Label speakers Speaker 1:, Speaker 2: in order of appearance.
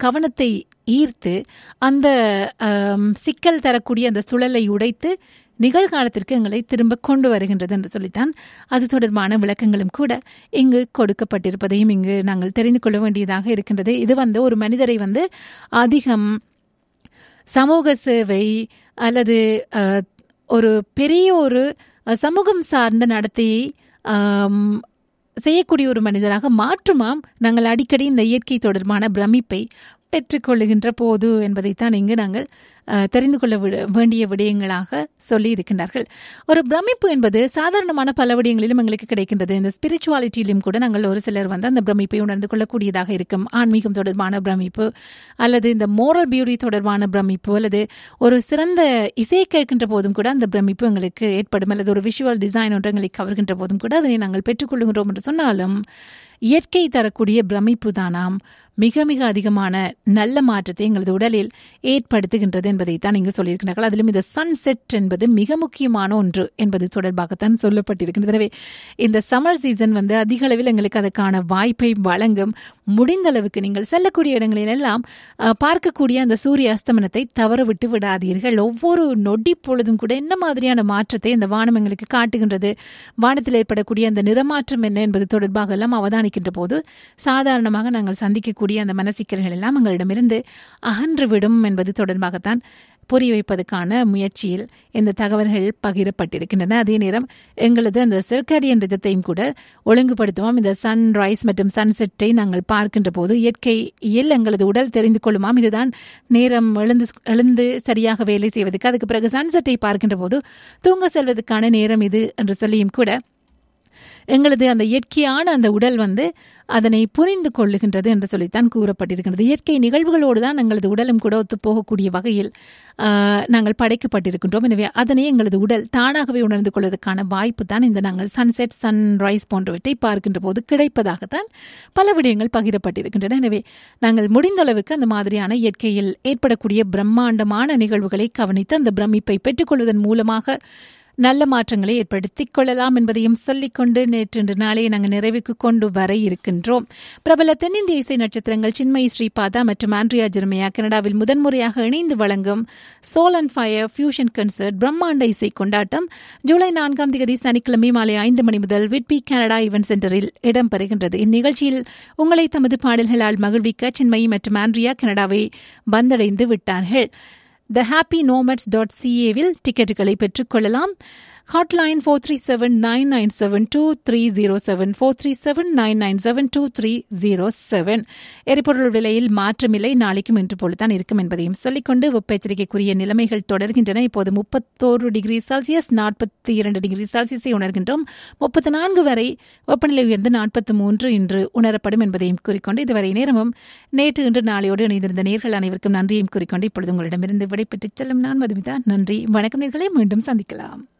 Speaker 1: கவனத்தை ஈர்த்து அந்த ஆம், சிக்கல் தரக்கூடிய அந்த சுழலை உடைத்து நிகழ்காலத்திற்கு எங்களை திரும்ப கொண்டு வருகின்றது என்று சொல்லித்தான் அது தொடர்பான விளக்கங்களும் கூட இங்கு கொடுக்கப்பட்டிருப்பதையும் இங்கு நாங்கள் தெரிந்து கொள்ள வேண்டியதாக இருக்கின்றது இது வந்து ஒரு மனிதரை வந்து அதிகம் சமூக சேவை அல்லது அஹ், ஒரு பெரிய ஒரு அஹ், சமூகம் சார்ந்த நடத்தையை ஆம், செய்யக்கூடிய ஒரு மனிதராக மாற்றுமாம் நாங்கள் அடிக்கடி இந்த இயற்கை தொடர்பான பிரமிப்பை பெற்றுக்கொள்ளுகின்ற போது என்பதைத்தான் இங்கு நாங்கள் அஹ், தெரிந்து கொள்ள விட- வேண்டிய விடயங்களாக சொல்லி இருக்கின்றார்கள் ஒரு பிரமிப்பு என்பது சாதாரணமான பல விடயங்களிலும் எங்களுக்கு கிடைக்கின்றது இந்த ஸ்பிரிச்சுவாலிட்டியிலும் கூட நாங்கள் ஒரு சிலர் வந்து அந்த பிரமிப்பை உணர்ந்து கொள்ளக்கூடியதாக இருக்கும் ஆன்மீகம் தொடர்பான பிரமிப்பு அல்லது இந்த மோரல் பியூட்டி தொடர்பான பிரமிப்பு அல்லது ஒரு சிறந்த இசையை கேட்கின்ற போதும் கூட அந்த பிரமிப்பு எங்களுக்கு ஏற்படும் அல்லது ஒரு விஷுவல் டிசைன் ஒன்று எங்களை கவர்கின்ற போதும் கூட அதனை நாங்கள் பெற்றுக்கொள்கின்றோம் என்று சொன்னாலும் இயற்கை தரக்கூடிய பிரமிப்பு தானாம் மிக மிக அதிகமான நல்ல மாற்றத்தை எங்களது உடலில் ஏற்படுத்துகின்றது என்பதை தான் இங்கு சொல்லியிருக்கிறார்கள் அதிலும் இந்த சன்செட் என்பது மிக முக்கியமான ஒன்று என்பது தொடர்பாகத்தான் சொல்லப்பட்டிருக்கின்றது எனவே இந்த சம்மர் சீசன் வந்து அதிக அளவில் எங்களுக்கு அதற்கான வாய்ப்பை வழங்கும் முடிந்த அளவுக்கு நீங்கள் செல்லக்கூடிய இடங்களில் எல்லாம் அஹ், பார்க்கக்கூடிய அந்த சூரிய அஸ்தமனத்தை தவற விட்டு விடாதீர்கள் ஒவ்வொரு நொடி பொழுதும் கூட என்ன மாதிரியான மாற்றத்தை இந்த வானம் எங்களுக்கு காட்டுகின்றது வானத்தில் ஏற்படக்கூடிய அந்த நிறமாற்றம் என்ன என்பது தொடர்பாக எல்லாம் அவதானிக்கின்ற போது சாதாரணமாக நாங்கள் சந்திக்கக்கூடிய அந்த மனசிக்கல்கள் எல்லாம் எங்களிடமிருந்து அகன்றுவிடும் என்பது தொடர்பாகத்தான் புரிய வைப்பதற்கான முயற்சியில் இந்த தகவல்கள் பகிரப்பட்டிருக்கின்றன அதே நேரம் எங்களது அந்த செர்காடியன் ரிதத்தையும் கூட ஒழுங்குபடுத்துவோம் இந்த சன்ரைஸ் மற்றும் சன்செட்டை நாங்கள் பார்க்கின்ற போது இயற்கையில் எங்களது உடல் தெரிந்து கொள்ளுமாம் இதுதான் நேரம் எழுந்து எழுந்து சரியாக வேலை செய்வதற்கு அதுக்கு பிறகு சன்செட்டை பார்க்கின்ற போது தூங்க செல்வதற்கான நேரம் இது என்று சொல்லியும் கூட எங்களது அந்த இயற்கையான அந்த உடல் வந்து அதனை புரிந்து கொள்ளுகின்றது என்று சொல்லித்தான் கூறப்பட்டிருக்கின்றது இயற்கை நிகழ்வுகளோடு தான் எங்களது உடலும் கூட ஒத்து போகக்கூடிய வகையில் ஆஹ், நாங்கள் படைக்கப்பட்டிருக்கின்றோம் எனவே அதனை எங்களது உடல் தானாகவே உணர்ந்து கொள்வதற்கான வாய்ப்பு தான் இந்த நாங்கள் சன்செட் சன்ரைஸ் போன்றவற்றை பார்க்கின்ற போது கிடைப்பதாகத்தான் பல விடயங்கள் பகிரப்பட்டிருக்கின்றன எனவே நாங்கள் முடிந்த அளவுக்கு அந்த மாதிரியான இயற்கையில் ஏற்படக்கூடிய பிரம்மாண்டமான நிகழ்வுகளை கவனித்து அந்த பிரமிப்பை பெற்றுக்கொள்வதன் மூலமாக நல்ல மாற்றங்களை ஏற்படுத்திக் கொள்ளலாம் என்பதையும் சொல்லிக்கொண்டு நேற்று இன்று நாளை நாங்கள் நிறைவுக்கு கொண்டு வர இருக்கின்றோம் பிரபல தென்னிந்திய இசை நட்சத்திரங்கள் சின்மயி ஸ்ரீபாதா மற்றும் ஆண்ட்ரியா ஜெர்மையா கனடாவில் முதன்முறையாக இணைந்து வழங்கும் soul and fire fusion concert பிரம்மாண்ட இசை கொண்டாட்டம் ஜூலை நான்காம் தேதி சனிக்கிழமை மாலை ஐந்து மணி முதல் விட்பி கனடா ஈவென்ட் சென்டரில் இடம்பெறுகின்றது இந்நிகழ்ச்சியில் உங்களை தமது பாடல்களால் மகிழ்விக்க சின்மயி மற்றும் ஆண்ட்ரியா கனடாவை வந்தடைந்து விட்டார்கள் த ஹாப்பி நோமட்ஸ் டாட் சிஏவில் டிக்கெட்டுகளை பெற்றுக்கொள்ளலாம் hotline four three seven nine nine seven two three zero seven four three seven nine nine seven two three zero seven எரிபொருள் விலையில் மாற்றமில்லை நாளைக்கும் இன்று போலத்தான் இருக்கும் என்பதையும் சொல்லிக்கொண்டு வெப்பெச்சரிக்கைக்குரிய நிலைமைகள் தொடர்கின்றன இப்போது முப்பத்தோரு டிகிரி செல்சியஸ் நாற்பத்தி இரண்டு டிகிரி செல்சியஸை உணர்கின்றோம் முப்பத்தி நான்கு வரை வெப்பநிலை உயர்ந்து நாற்பத்தி மூன்று இன்று உணரப்படும் என்பதையும் கூறிக்கொண்டு இதுவரை நேரமும் நேற்று இன்று நாளையோடு இணைந்திருந்த நேர்கள் அனைவருக்கும் நன்றியையும் கூறிக்கொண்டு இப்பொழுது உங்களிடமிருந்து விடைபெற்றுச் செல்லும் நான் மதுமிதா நன்றி வணக்கம் நேர்களை மீண்டும் சந்திக்கலாம்